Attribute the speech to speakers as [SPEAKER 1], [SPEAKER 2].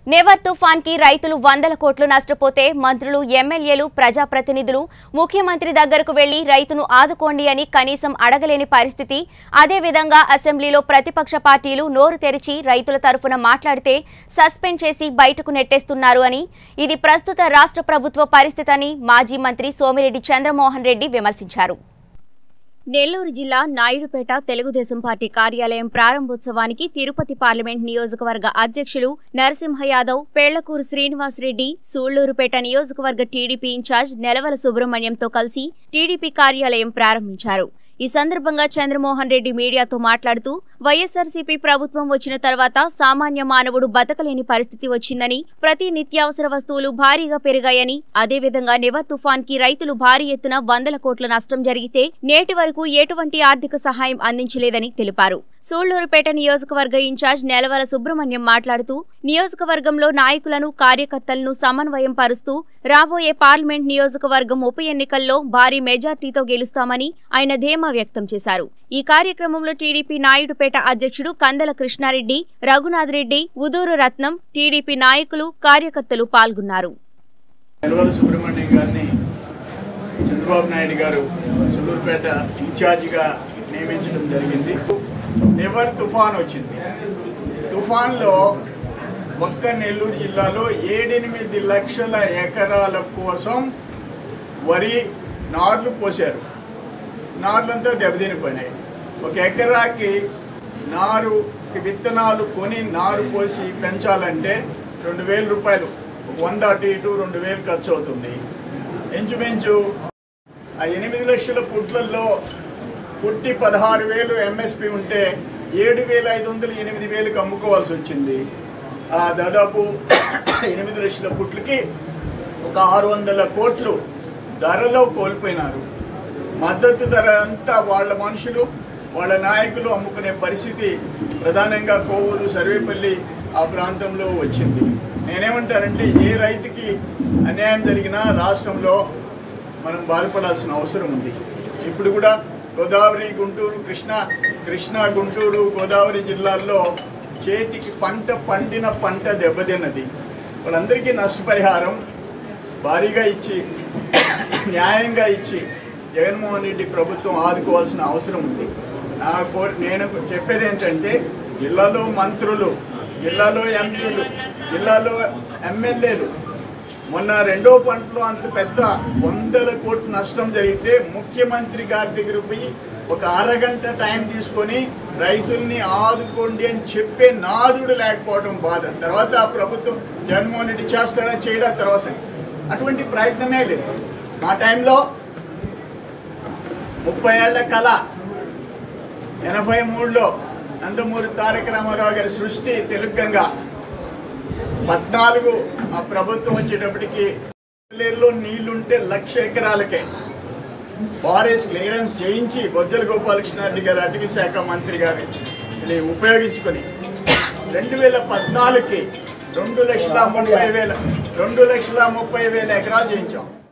[SPEAKER 1] never తుఫాన్ కి రైతులు వందల కోట్లు నష్టపోతే మంత్రులు ఎమ్మెల్యేలు ప్రజాప్రతినిధులు ముఖ్యమంత్రి దగ్గరకు వెళ్లి రైతును ఆదుకోండి అని కనీసం అడగలేని పరిస్థితి అదేవిధంగా అసెంబ్లీలో ప్రతిపక్ష పార్టీలు నోరు తెరిచి రైతుల తరఫున మాట్లాడితే సస్పెండ్ చేసి బయటకు నెట్టేస్తున్నారు అని ఇది ప్రస్తుత రాష్ట్ర ప్రభుత్వ పరిస్థితి అని మాజీ మంత్రి సోమిరెడ్డి చంద్రమోహన్ రెడ్డి విమర్శించారు నెల్లూరు జిల్లా నాయుడుపేట తెలుగుదేశం పార్టీ కార్యాలయం ప్రారంభోత్సవానికి తిరుపతి పార్లమెంట్ నియోజకవర్గ అధ్యక్షులు నరసింహ యాదవ్ పెళ్లకూరు శ్రీనివాస్ రెడ్డి సూళ్లూరుపేట నియోజకవర్గ టీడీపీ ఇన్ఛార్జ్ నెలవల సుబ్రహ్మణ్యంతో కలిసి టీడీపీ కార్యాలయం ప్రారంభించారు ఈ సందర్భంగా చంద్రమోహన్ రెడ్డి మీడియాతో మాట్లాడుతూ వైఎస్ఆర్సీపీ ప్రభుత్వం వచ్చిన తర్వాత సామాన్య మానవుడు బతకలేని పరిస్థితి వచ్చిందని ప్రతి నిత్యావసర వస్తువులు భారీగా పెరిగాయని అదేవిధంగా నివ తుఫాన్ కి రైతులు భారీ ఎత్తున వందల కోట్ల నష్టం జరిగితే నేటి వరకు ఎటువంటి ఆర్థిక సహాయం అందించలేదని తెలిపారు సూళ్లూరుపేట నియోజకవర్గ ఇన్ఛార్జ్ నెలవల సుబ్రహ్మణ్యం మాట్లాడుతూ నియోజకవర్గంలో నాయకులను కార్యకర్తలను సమన్వయం పరుస్తూ రాబోయే పార్లమెంట్ నియోజకవర్గం ఉప ఎన్నికల్లో భారీ మెజార్టీతో గెలుస్తామని ఆయన ధీమా వ్యక్తం చేశారు ఈ కార్యక్రమంలో టీడీపీ నాయుడుపేట అధ్యక్షుడు కందల కృష్ణారెడ్డి రఘునాథ్ రెడ్డి ఉదూరు రత్నం టీడీపీ నాయకులు కార్యకర్తలు పాల్గొన్నారు
[SPEAKER 2] నెలవల సుబ్రహ్మణ్యం గారిని చంద్రబాబు నాయుడు గారు సుళ్ళూరుపేట ఇన్ఛార్జిగా నియమించడం జరిగింది నెవర్ తుఫాన్ వచ్చింది తుఫాన్లో ఒక్క నెల్లూరు జిల్లాలో ఏడెనిమిది లక్షల ఎకరాల కోసం వరి నార్లు పోశారు నార్లంతా దెబ్బతినిపోయినాయి ఒక ఎకరాకి నారు విత్తనాలు కొని నారు పోసి పెంచాలంటే రెండు వేల రూపాయలు వంద అటు ఇటు రెండు వేలు ఖర్చు అవుతుంది ఇంచుమించు ఆ ఎనిమిది లక్షల పుట్లల్లో పుట్టి పదహారు వేలు ఎంఎస్పి ఉంటే ఏడు వేల ఐదు వందలు ఎనిమిది వేలకు అమ్ముకోవాల్సి వచ్చింది ఆ దాదాపు ఎనిమిది లక్షల పుట్లకి ఒక ఆరు వందల కోట్లు ధరలో కోల్పోయినారు మద్దతు ధర అంతా వాళ్ళ మనుషులు వాళ్ళ నాయకులు అమ్ముకునే పరిస్థితి ప్రధానంగా కోవూరు సర్వేపల్లి ఆ ప్రాంతంలో వచ్చింది నేనేమంటానంటే ఏ రైతుకి అన్యాయం జరిగినా రాష్ట్రంలో మనం బాధపడాల్సిన అవసరం ఉంది ఇప్పుడు కూడా గోదావరి గుంటూరు కృష్ణ కృష్ణా గుంటూరు గోదావరి జిల్లాల్లో చేతికి పంట పండిన పంట దెబ్బతిన్నది వాళ్ళందరికీ నష్టపరిహారం భారీగా ఇచ్చి న్యాయంగా ఇచ్చి జగన్మోహన్ రెడ్డి ప్రభుత్వం ఆదుకోవాల్సిన అవసరం ఉంది నా కో నేను చెప్పేది ఏంటంటే జిల్లాలో మంత్రులు జిల్లాలో ఎంపీలు జిల్లాలో ఎమ్మెల్యేలు మొన్న రెండో పంటలో అంత పెద్ద వందల కోట్ల నష్టం జరిగితే ముఖ్యమంత్రి గారి దగ్గర పోయి ఒక అరగంట టైం తీసుకొని రైతుల్ని ఆదుకోండి అని చెప్పే నాదుడు లేకపోవడం బాధ తర్వాత ఆ ప్రభుత్వం జగన్మోహన్ రెడ్డి చేస్తాడా చేయడా తర్వాత అటువంటి ప్రయత్నమే లేదు మా టైంలో ముప్పై ఏళ్ల కళ ఎనభై మూడులో నందమూరి తారక రామారావు గారి సృష్టి తెలుగంగా పద్నాలుగు ఆ ప్రభుత్వం వచ్చేటప్పటికి లో నీళ్లుంటే లక్ష ఎకరాలకే ఫారెస్ట్ క్లియరెన్స్ చేయించి బొజ్జల గోపాలకృష్ణారెడ్డి గారు అటవీ శాఖ మంత్రి గారు ఇది ఉపయోగించుకొని రెండు వేల పద్నాలుగుకి రెండు లక్షల ముప్పై వేల రెండు లక్షల ముప్పై వేల ఎకరాలు చేయించాం